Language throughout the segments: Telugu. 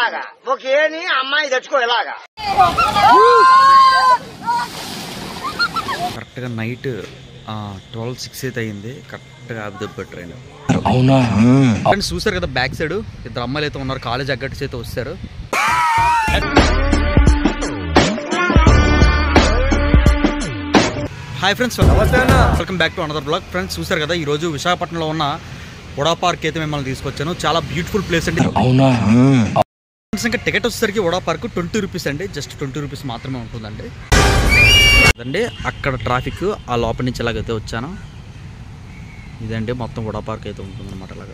ఒక ఏని అమ్మాయి తెచ్చుకో ఇలాగా కరెక్ట్గా నైట్ ట్వెల్వ్ సిక్స్ అయితే అయింది కరెక్ట్గా ఆపిదెబ్బ ట్రైన్ అవునా ఫ్రెండ్స్ చూసారు కదా బ్యాక్ సైడ్ ఇద్దరు అమ్మాయిలు అయితే ఉన్నారు కాలేజ్ అగ్గట్స్ అయితే వస్తారు hi friends welcome back to another blog friends చూసారు కదా ఈ రోజు విశాఖపట్నంలో ఉన్న ఉడా పార్క్ అయితే మిమ్మల్ని తీసుకొచ్చాను చాలా బ్యూటిఫుల్ ప్లేస్ అండి అవునా ఫ్రెండ్స్ ఇంకా టికెట్ వచ్చేసరికి ఉడా పార్క్ ట్వంటీ రూపీస్ అండి జస్ట్ ట్వంటీ రూపీస్ మాత్రమే ఉంటుందండి అదండి అక్కడ ట్రాఫిక్ ఆ లోపల నుంచి ఎలాగైతే వచ్చాను ఇదండి మొత్తం ఉడా పార్క్ అయితే ఉంటుందన్నమాట అలాగా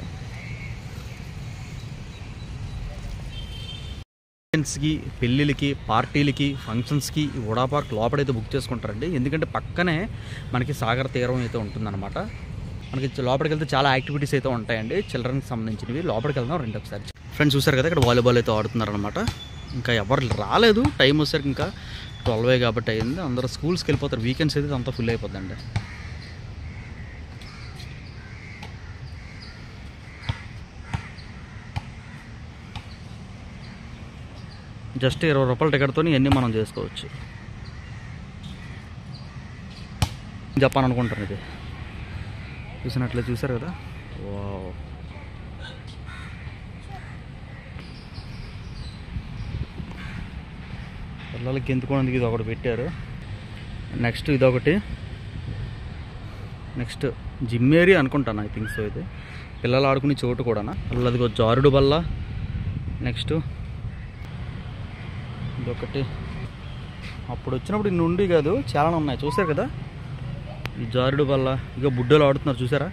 కి పెళ్ళిళ్ళకి పార్టీలకి ఫంక్షన్స్కి ఈ ఉడా పార్క్ లోపలైతే బుక్ చేసుకుంటారండి ఎందుకంటే పక్కనే మనకి సాగర తీరం అయితే ఉంటుందన్నమాట మనకి లోపలికి వెళ్తే చాలా యాక్టివిటీస్ అయితే ఉంటాయండి చిల్డ్రన్కి సంబంధించినవి లోపలికి వెళ్దాం రెండు ఒకసారి ఫ్రెండ్స్ చూసారు కదా ఇక్కడ వాలీబాల్ అయితే ఆడుతున్నారనమాట ఇంకా ఎవరు రాలేదు టైం వచ్చేసరికి ఇంకా ట్వెల్వ్ కాబట్టి అయింది అందరూ స్కూల్స్కి వెళ్ళిపోతారు వీకెండ్స్ అయితే అంతా ఫుల్ అయిపోద్దండి జస్ట్ ఇరవై రూపాయల టికెట్తో ఇవన్నీ మనం చేసుకోవచ్చు జపాన్ అనుకుంటాను ఇది చూసినట్లే చూసారు కదా వావ్ పిల్లలకి గెంతుకోవడానికి ఇది ఒకటి పెట్టారు నెక్స్ట్ ఇదొకటి నెక్స్ట్ జిమ్ ఏరియా అనుకుంటాను ఐ థింక్ సో ఇది పిల్లలు ఆడుకునే చోటు కూడా అదిగో జారుడు బల్ల నెక్స్ట్ ఇదొకటి అప్పుడు వచ్చినప్పుడు ఇన్ని ఉండి కాదు చాలా ఉన్నాయి చూసారు కదా ఈ జారుడు వల్ల ఇక బుడ్డలు ఆడుతున్నారు చూసారా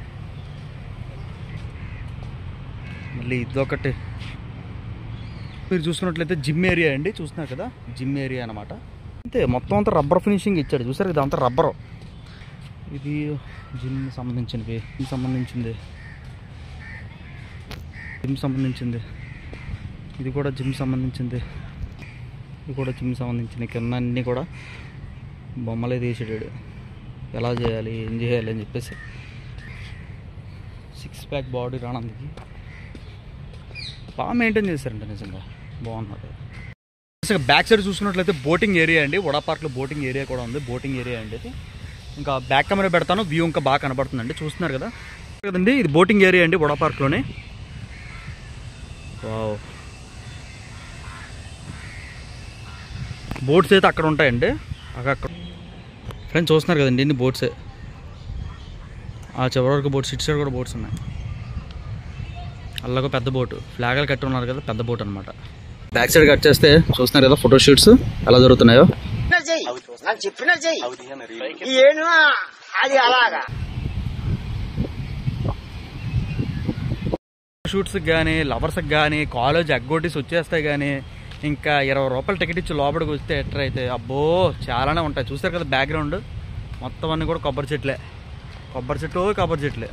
మళ్ళీ ఇదొకటి మీరు చూసుకున్నట్లయితే జిమ్ ఏరియా అండి చూస్తున్నారు కదా జిమ్ ఏరియా అనమాట అంతే మొత్తం అంతా రబ్బర్ ఫినిషింగ్ ఇచ్చాడు చూసారు కదా అంతా రబ్బరు ఇది జిమ్ సంబంధించినవి జిమ్ సంబంధించింది జిమ్ సంబంధించింది ఇది కూడా జిమ్ సంబంధించింది ఇది కూడా జిమ్ సంబంధించిన కింద అన్నీ కూడా బొమ్మలే తీసాడు ఎలా చేయాలి ఏం చేయాలి అని చెప్పేసి సిక్స్ ప్యాక్ బాడీ రానందుకి బాగా మెయింటైన్ చేశారంట నిజంగా బాగున్నారు అసలు బ్యాక్ సైడ్ చూసుకున్నట్లయితే బోటింగ్ ఏరియా అండి వడా పార్క్లో బోటింగ్ ఏరియా కూడా ఉంది బోటింగ్ ఏరియా అండి ఇది ఇంకా బ్యాక్ కెమెరా పెడతాను వ్యూ ఇంకా బాగా కనబడుతుందండి చూస్తున్నారు కదా కదండి ఇది బోటింగ్ ఏరియా అండి వడా పార్క్లోనే వావ్ బోట్స్ అయితే అక్కడ ఉంటాయండి అక్కడ ఫ్రెండ్స్ చూస్తున్నారు కదండి ఇన్ని బోట్సే ఆ చివరి వరకు బోట్స్ ఇటు సైడ్ కూడా బోట్స్ ఉన్నాయి అల్లగా పెద్ద బోటు ఫ్లాగలు కట్టి ఉన్నారు కదా పెద్ద బోట్ అనమాట బ్యాక్ సైడ్ కట్ చేస్తే చూస్తున్నారు కదా ఫోటో షూట్స్ ఎలా జరుగుతున్నాయో చెయ్యి నాకు చెప్పిన చెయ్యి ఈ ఏను అది అలాగా షూట్స్కి కానీ లవర్స్కి కానీ కాలేజ్ ఎగ్గొట్టేసి వచ్చేస్తాయి కానీ ఇంకా ఇరవై రూపాయలు టికెట్ ఇచ్చి లోపలికి వస్తే ఎట్టర్ అయితే అబ్బో చాలానే ఉంటాయి చూస్తారు కదా బ్యాక్గ్రౌండ్ మొత్తం అన్నీ కూడా కొబ్బరి చెట్లే కొబ్బరి చెట్లు కొబ్బరి చెట్లే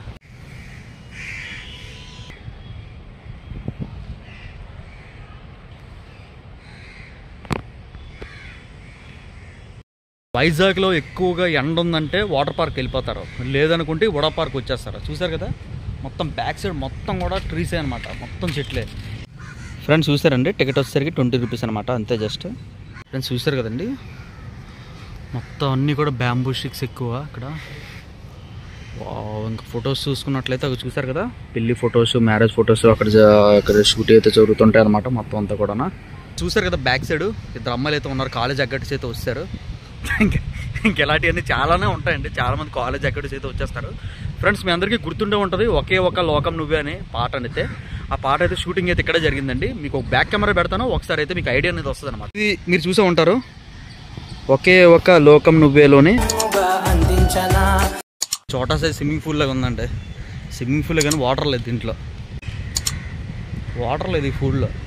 వైజాగ్లో ఎక్కువగా ఎండ ఉందంటే వాటర్ పార్క్ వెళ్ళిపోతారు లేదనుకుంటే వడా పార్క్ వచ్చేస్తారు చూసారు కదా మొత్తం బ్యాక్ సైడ్ మొత్తం కూడా ట్రీసే అనమాట మొత్తం చెట్లే ఫ్రెండ్స్ చూసారండి టికెట్ వచ్చేసరికి ట్వంటీ రూపీస్ అనమాట అంతే జస్ట్ ఫ్రెండ్స్ చూసారు కదండి మొత్తం అన్నీ కూడా బ్యాంబూ స్టిక్స్ ఎక్కువ అక్కడ వావ్, ఇంకా ఫొటోస్ చూసుకున్నట్లయితే అవి చూసారు కదా పెళ్లి ఫొటోస్ మ్యారేజ్ ఫొటోస్ అక్కడ జ- అక్కడ షూట్ అయితే జరుగుతుంటాయి అనమాట మొత్తం అంతా కూడా చూసారు కదా బ్యాక్ సైడ్ ఇద్దరు అమ్మాయిలు అయితే ఉన్నారు కాలేజ్ అగ్గట్స్ అయితే వస్తారు ఇంక ఇంక ఇలాంటివన్నీ చాలానే ఉంటాయండి చాలా మంది కాలేజ్ అగ్గట్స్ అయితే వచ్చేస్తారు ఫ్రెండ్స్ మీ అందరికీ గుర్తుండే ఉంటుంది ఒకే ఒక లోకం నువ్వే అనే పాట అయితే ఆ పాట అయితే షూటింగ్ అయితే ఇక్కడే జరిగిందండి మీకు ఒక బ్యాక్ కెమెరా పెడతాను ఒకసారి అయితే మీకు ఐడియా అనేది వస్తుంది అనమాట ఇది మీరు చూసే ఉంటారు ఒకే ఒక లోకం నువ్వేలోనే చోటా సైజ్ స్విమ్మింగ్ పూల్ లాగా ఉందండి స్విమ్మింగ్ పూల్ కానీ వాటర్ లేదు దీంట్లో వాటర్ లేదు ఈ పూల్లో